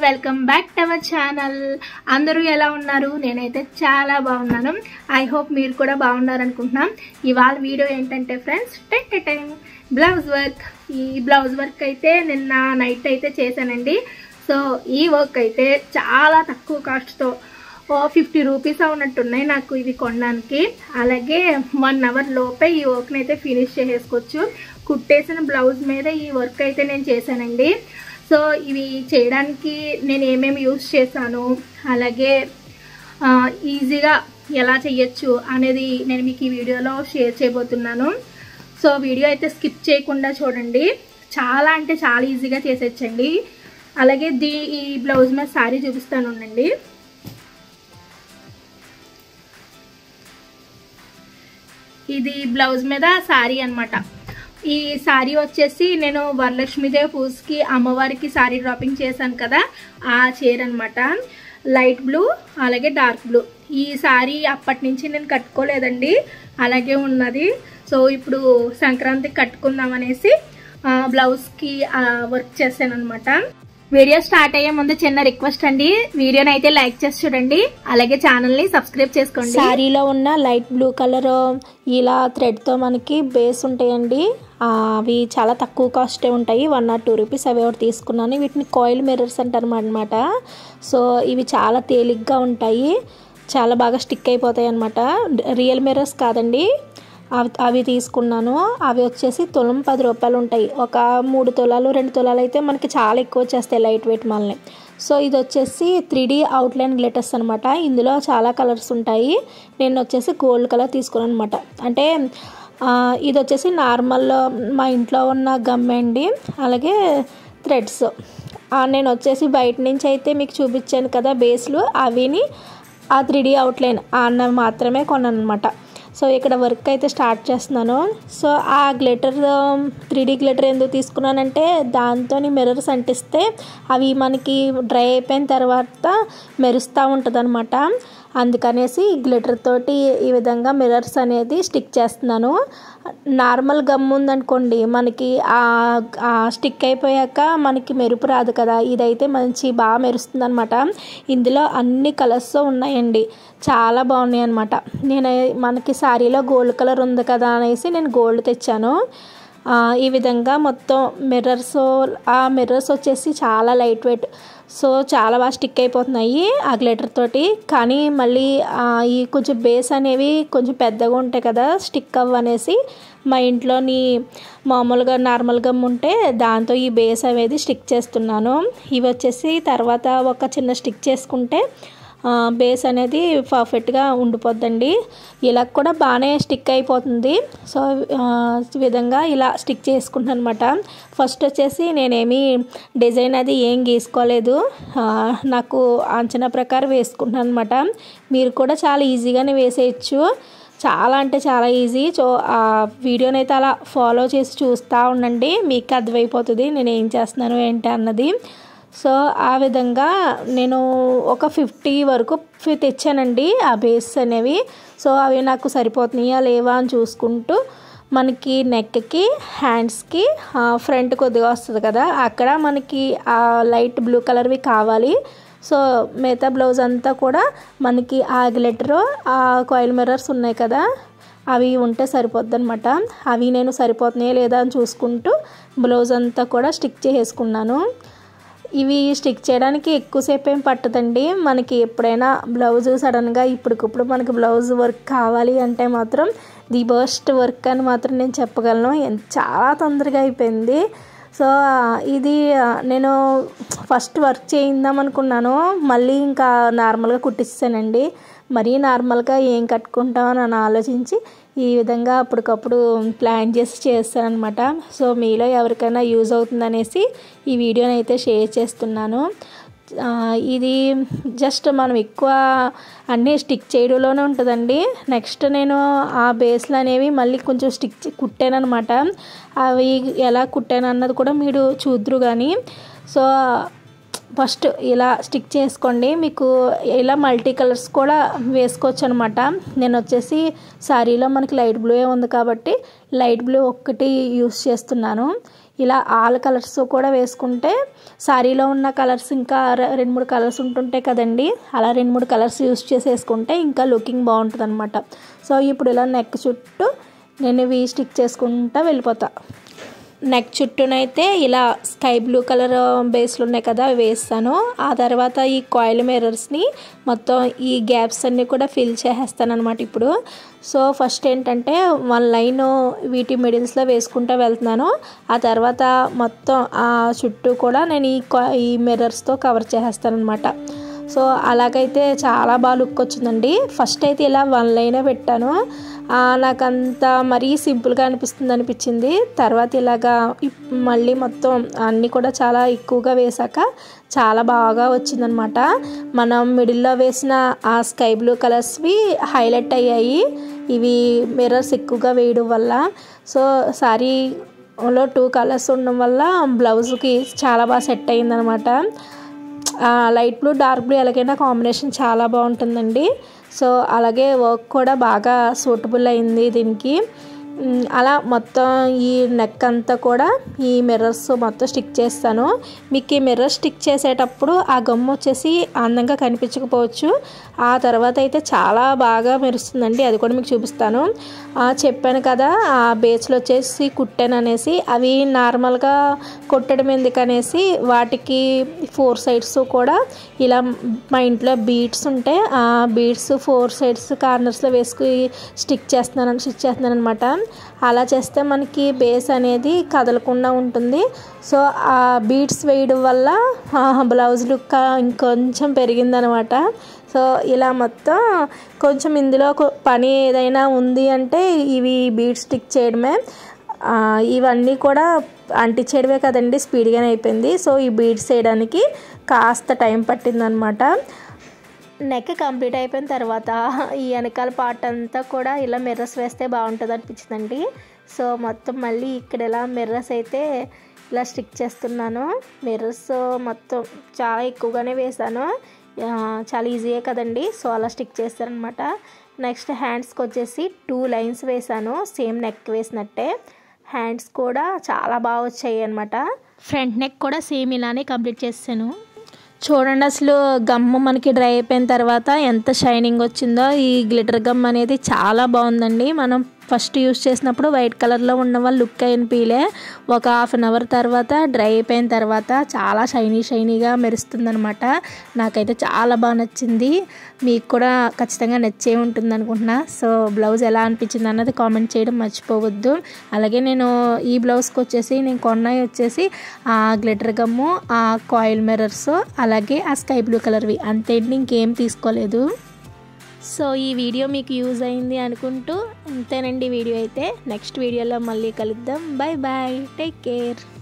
welcome back to our channel అందరూ ఎలా ఉన్నారు నేనైతే చాలా బాగున్నాను ఐ హోప్ మీరు కూడా బాగున్నారు అనుకుంటున్నాం ఇవాళ వీడియో ఏంటంటే friends ten time blouse work ఈ బ్లౌజ్ వర్క్ అయితే నిన్న నైట్ అయితే చేశానండి సో ఈ వర్క్ అయితే చాలా తక్కువ కాస్ట్తో ఓ ఫిఫ్టీ రూపీస్ ఉన్నట్టున్నాయి నాకు ఇవి కొనడానికి అలాగే వన్ అవర్ లోపే ఈ వర్క్ని అయితే ఫినిష్ చేసేసుకోవచ్చు కుట్టేసిన బ్లౌజ్ మీద ఈ వర్క్ అయితే నేను చేశానండి సో ఇవి చేయడానికి నేను ఏమేమి యూస్ చేశాను అలాగే ఆ, ఈజీగా ఎలా చేయొచ్చు అనేది నేను మీకు ఈ వీడియోలో షేర్ చేయబోతున్నాను సో వీడియో అయితే స్కిప్ చేయకుండా చూడండి చాలా అంటే చాలా ఈజీగా చేసేచ్చండి అలాగే దీ ఈ బ్లౌజ్ మీద శారీ చూపిస్తాను ఉండండి ఇది బ్లౌజ్ మీద శారీ అన్నమాట ఈ శారీ వచ్చేసి నేను వరలక్ష్మీదేవి పూజకి అమ్మవారికి శారీ డ్రాపింగ్ చేశాను కదా ఆ చీర అనమాట లైట్ బ్లూ అలాగే డార్క్ బ్లూ ఈ శారీ అప్పటి నుంచి నేను కట్టుకోలేదండి అలాగే ఉన్నది సో ఇప్పుడు సంక్రాంతికి కట్టుకుందాం అనేసి ఆ, బ్లౌజ్కి ఆ, వర్క్ చేశాను అనమాట వీడియో స్టార్ట్ అయ్యే ముందు చిన్న రిక్వెస్ట్ అండి వీడియోని అయితే లైక్ చేసి చూడండి అలాగే ఛానల్ని సబ్స్క్రైబ్ చేసుకోండి శారీలో ఉన్న లైట్ బ్లూ కలర్ ఇలా థ్రెడ్తో మనకి బేస్ ఉంటాయండి ఆ, అవి చాలా తక్కువ కాస్టే ఉంటాయి వన్ ఆర్ టూ రూపీస్ అవి ఒకటి తీసుకున్నాను వీటిని కాయిల్ మిర్రర్స్ అంటారు అనమాట సో ఇవి చాలా తేలిగ్గా ఉంటాయి చాలా బాగా స్టిక్ అయిపోతాయి అనమాట రియల్ మిర్రర్స్ కాదండి అవి అవి తీసుకున్నాను అవి వచ్చేసి తులం పది రూపాయలు ఉంటాయి ఒక మూడు తులాలు రెండు తులాలు అయితే మనకి చాలా ఎక్కువ వచ్చేస్తాయి లైట్ వెయిట్ మనల్ని సో ఇది వచ్చేసి త్రీ డీ అవుట్లైన్ గ్లిటర్స్ అనమాట ఇందులో చాలా కలర్స్ ఉంటాయి నేను వచ్చేసి గోల్డ్ కలర్ తీసుకున్నాను అనమాట అంటే ఆ, ఇది వచ్చేసి నార్మల్ మా ఇంట్లో ఉన్న గమ్ అండి అలాగే థ్రెడ్స్ నేను వచ్చేసి బయట నుంచి అయితే మీకు చూపించాను కదా బేస్లు అవిని ఆ త్రీ డీ అవుట్లైన్ అన్న మాత్రమే కొన్నాను అనమాట సో ఇక్కడ వర్క్ అయితే స్టార్ట్ చేస్తున్నాను సో ఆ గ్లిటర్ త్రీ డీ గ్లిటర్ ఎందుకు తీసుకున్నానంటే దాంతో మిర్రర్స్ అంటిస్తే అవి మనకి డ్రై అయిపోయిన తర్వాత మెరుస్తూ ఉంటుంది అనమాట అందుకనేసి గ్లిటర్ తోటి ఈ విధంగా మిర్రర్స్ అనేది స్టిక్ చేస్తున్నాను నార్మల్ గమ్ ఉందనుకోండి మనకి ఆ ఆ స్టిక్ అయిపోయాక మనకి మెరుపు రాదు కదా ఇదైతే మంచి బాగా మెరుస్తుంది అనమాట ఇందులో అన్ని కలర్స్ ఉన్నాయండి చాలా బాగున్నాయి అనమాట నేను మనకి శారీలో గోల్డ్ కలర్ ఉంది కదా అనేసి నేను గోల్డ్ తెచ్చాను ఆ, ఈ విధంగా మొత్తం మిర్రర్స్ ఆ మిర్రర్స్ వచ్చేసి చాలా లైట్ వెయిట్ సో చాలా బాగా స్టిక్ అయిపోతున్నాయి ఆ గ్లిటర్ తోటి కానీ మళ్ళీ ఆ, ఈ కొంచెం బేస్ అనేవి కొంచెం పెద్దగా ఉంటాయి కదా స్టిక్ అవ్వ అనేసి మా ఇంట్లోని మామూలుగా నార్మల్ గమ్ ఉంటే దాంతో ఈ బేస్ అనేది స్టిక్ చేస్తున్నాను ఇవి వచ్చేసి తర్వాత ఒక చిన్న స్టిక్ చేసుకుంటే ఆ, బేస్ అనేది పర్ఫెక్ట్గా ఉండిపోద్దండి ఇలా కూడా బాగానే స్టిక్ అయిపోతుంది సో ఆ, ఈ విధంగా ఇలా స్టిక్ చేసుకుంటున్నాను అనమాట ఫస్ట్ వచ్చేసి నేనేమి డిజైన్ అది ఏం గీసుకోలేదు ఆ, నాకు అంచనా ప్రకారం వేసుకుంటున్నాను అనమాట మీరు కూడా చాలా ఈజీగానే వేసేయచ్చు చాలా అంటే చాలా ఈజీ సో ఆ వీడియోని అయితే అలా ఫాలో చేసి చూస్తూ ఉండండి మీకు అర్థమైపోతుంది నేను ఏం చేస్తున్నాను ఏంటి అన్నది సో ఆ విధంగా నేను ఒక ఫిఫ్టీ వరకు ఫి- తెచ్చానండి ఆ బేస్ అనేవి సో అవి నాకు సరిపోతున్నాయా లేవా అని చూసుకుంటూ మనకి నెక్కి హ్యాండ్స్కి ఫ్రంట్ కొద్దిగా వస్తుంది కదా అక్కడ మనకి ఆ లైట్ బ్లూ కలర్వి కావాలి సో మిగతా బ్లౌజ్ అంతా కూడా మనకి ఆ గ్లిటర్ ఆ కాయిల్ మిర్రర్స్ ఉన్నాయి కదా అవి ఉంటే సరిపోద్ది అనమాట అవి నేను సరిపోతున్నాయా లేదా అని చూసుకుంటూ బ్లౌజ్ అంతా కూడా స్టిక్ చేసేసుకున్నాను ఇవి స్టిక్ చేయడానికి ఎక్కువసేపు ఏం పట్టదండి మనకి ఎప్పుడైనా బ్లౌజ్ సడన్గా ఇప్పటికప్పుడు మనకి బ్లౌజ్ వర్క్ కావాలి అంటే మాత్రం ది బెస్ట్ వర్క్ అని మాత్రం నేను చెప్పగలను ఎన్- చాలా తొందరగా అయిపోయింది సో ఇది ఆ, నేను ఫస్ట్ వర్క్ చేయిందాం అనుకున్నాను మళ్ళీ ఇంకా నార్మల్గా కుట్టిస్తానండి మరీ నార్మల్గా ఏం కట్టుకుంటామని అని ఆలోచించి ఈ విధంగా అప్పటికప్పుడు ప్లాన్ చేసి చేస్తానమాట సో మీలో ఎవరికైనా యూజ్ అవుతుందనేసి ఈ వీడియోని అయితే షేర్ చేస్తున్నాను ఆ, ఇది జస్ట్ మనం ఎక్కువ అన్నీ స్టిక్ చేయడంలోనే ఉంటుందండి నెక్స్ట్ నేను ఆ బేస్లు అనేవి మళ్ళీ కొంచెం స్టిక్ కుట్టాను అనమాట అవి ఎలా కుట్టాను అన్నది కూడా మీరు చూద్దరు కానీ సో ఫస్ట్ ఇలా స్టిక్ చేసుకోండి మీకు ఇలా మల్టీ కలర్స్ కూడా వేసుకోవచ్చు అనమాట నేను వచ్చేసి శారీలో మనకి లైట్ బ్లూ ఉంది కాబట్టి లైట్ బ్లూ ఒక్కటి యూస్ చేస్తున్నాను ఇలా ఆల్ కలర్స్ కూడా వేసుకుంటే శారీలో ఉన్న కలర్స్ ఇంకా రె- రెండు మూడు కలర్స్ ఉంటుంటాయి కదండి అలా రెండు మూడు కలర్స్ యూస్ చేసి వేసుకుంటే ఇంకా లుకింగ్ బాగుంటుంది అనమాట సో ఇప్పుడు ఇలా నెక్ చుట్టూ నేను ఇవి స్టిక్ చేసుకుంటా వెళ్ళిపోతా నెక్ చుట్టూనైతే ఇలా స్కై బ్లూ కలర్ బేస్లు ఉన్నాయి కదా అవి వేస్తాను ఆ తర్వాత ఈ కాయిల్ మిర్రర్స్ని మొత్తం ఈ గ్యాప్స్ అన్నీ కూడా ఫిల్ చేసేస్తాను అనమాట ఇప్పుడు సో ఫస్ట్ ఏంటంటే వన్ లైన్ వీటి మిడిల్స్లో వేసుకుంటూ వెళ్తున్నాను ఆ తర్వాత మొత్తం ఆ చుట్టూ కూడా నేను ఈ కా- ఈ మిర్రర్స్తో కవర్ చేసేస్తాను అనమాట సో అలాగైతే చాలా బాగా లుక్ వచ్చిందండి ఫస్ట్ అయితే ఇలా వన్ లైనే పెట్టాను ఆ, నాకంత మరీ సింపుల్గా అనిపిస్తుంది అనిపించింది తర్వాత ఇలాగా ఇప్- మళ్ళీ మొత్తం అన్నీ కూడా చాలా ఎక్కువగా వేసాక చాలా బాగా వచ్చిందనమాట మనం మిడిల్లో వేసిన ఆ స్కై బ్లూ కలర్స్వి హైలైట్ అయ్యాయి ఇవి మిర్రర్స్ ఎక్కువగా వేయడం వల్ల సో సారీలో టూ కలర్స్ ఉండడం వల్ల బ్లౌజ్కి చాలా బాగా సెట్ అయిందనమాట ఆ, లైట్ బ్లూ డార్క్ బ్లూ ఎలాగైనా కాంబినేషన్ చాలా బాగుంటుందండి సో అలాగే వర్క్ కూడా బాగా సూటబుల్ అయింది దీనికి మ్, అలా మొత్తం ఈ నెక్ అంతా కూడా ఈ మిర్రర్స్ మొత్తం స్టిక్ చేస్తాను మీకు ఈ మిర్రర్ స్టిక్ చేసేటప్పుడు ఆ గమ్ వచ్చేసి అందంగా కనిపించకపోవచ్చు ఆ తర్వాత అయితే చాలా బాగా మెరుస్తుందండి అది కూడా మీకు చూపిస్తాను ఆ, చెప్పాను కదా ఆ బేస్లో వచ్చేసి కుట్టాను అనేసి అవి నార్మల్గా కొట్టడం ఎందుకనేసి వాటికి ఫోర్ సైడ్స్ కూడా ఇలా మా ఇంట్లో బీడ్స్ ఉంటే ఆ బీడ్స్ ఫోర్ సైడ్స్ కార్నర్స్లో వేసుకు స్టిక్ చేస్తున్నాను స్టిచ్ చేస్తున్నాను అనమాట అలా చేస్తే మనకి బేస్ అనేది కదలకుండా ఉంటుంది సో ఆ బీడ్స్ వేయడం వల్ల ఆ బ్లౌజ్ లుక్ ఇంకొంచెం పెరిగిందనమాట సో ఇలా మొత్తం కొంచెం ఇందులో కొ- పని ఏదైనా ఉంది అంటే ఇవి బీడ్స్ స్టిక్ చేయడమే ఆ, ఇవన్నీ కూడా అంటించేయడమే కదండి స్పీడ్గానే అయిపోయింది సో ఈ బీడ్స్ వేయడానికి కాస్త టైం పట్టిందనమాట నెక్ కంప్లీట్ అయిపోయిన తర్వాత ఈ వెనకాల పార్ట్ అంతా కూడా ఇలా మిర్రర్స్ వేస్తే బాగుంటుంది అనిపించిందండి సో మొత్తం మళ్ళీ ఇక్కడ ఇలా మిర్రర్స్ అయితే ఇలా స్టిక్ చేస్తున్నాను మిర్రర్స్ మొత్తం చాలా ఎక్కువగానే వేసాను ఆ, చాలా ఈజీయే కదండి సో అలా స్టిక్ చేస్తారనమాట నెక్స్ట్ హ్యాండ్స్కి వచ్చేసి టూ లైన్స్ వేసాను సేమ్ నెక్ వేసినట్టే హ్యాండ్స్ కూడా చాలా బాగా వచ్చాయి అనమాట ఫ్రంట్ నెక్ కూడా సేమ్ ఇలానే కంప్లీట్ చేసాను చూడండి అసలు గమ్ము మనకి డ్రై అయిపోయిన తర్వాత ఎంత షైనింగ్ వచ్చిందో ఈ గ్లిటర్ గమ్ అనేది చాలా బాగుందండి మనం ఫస్ట్ యూస్ చేసినప్పుడు వైట్ కలర్లో ఉన్న వాళ్ళు లుక్ అయిన పీలే ఒక హాఫ్ అన్ అవర్ తర్వాత డ్రై అయిపోయిన తర్వాత చాలా షైనీ షైనీగా మెరుస్తుంది అనమాట నాకైతే చాలా బాగా నచ్చింది మీకు కూడా ఖచ్చితంగా నచ్చే ఉంటుంది అనుకుంటున్నా సో బ్లౌజ్ ఎలా అనిపించింది అన్నది కామెంట్ చేయడం మర్చిపోవద్దు అలాగే నేను ఈ బ్లౌజ్కి వచ్చేసి నేను కొన్నాయి వచ్చేసి ఆ గ్లిటర్ గమ్ము ఆ కాయిల్ మిర్రర్స్ అలాగే ఆ స్కై బ్లూ కలర్వి అంతే ఇంకేం తీసుకోలేదు సో ఈ వీడియో మీకు యూజ్ అయింది అనుకుంటూ అంతేనండి వీడియో అయితే నెక్స్ట్ వీడియోలో మళ్ళీ కలుద్దాం బాయ్ బాయ్ టేక్ కేర్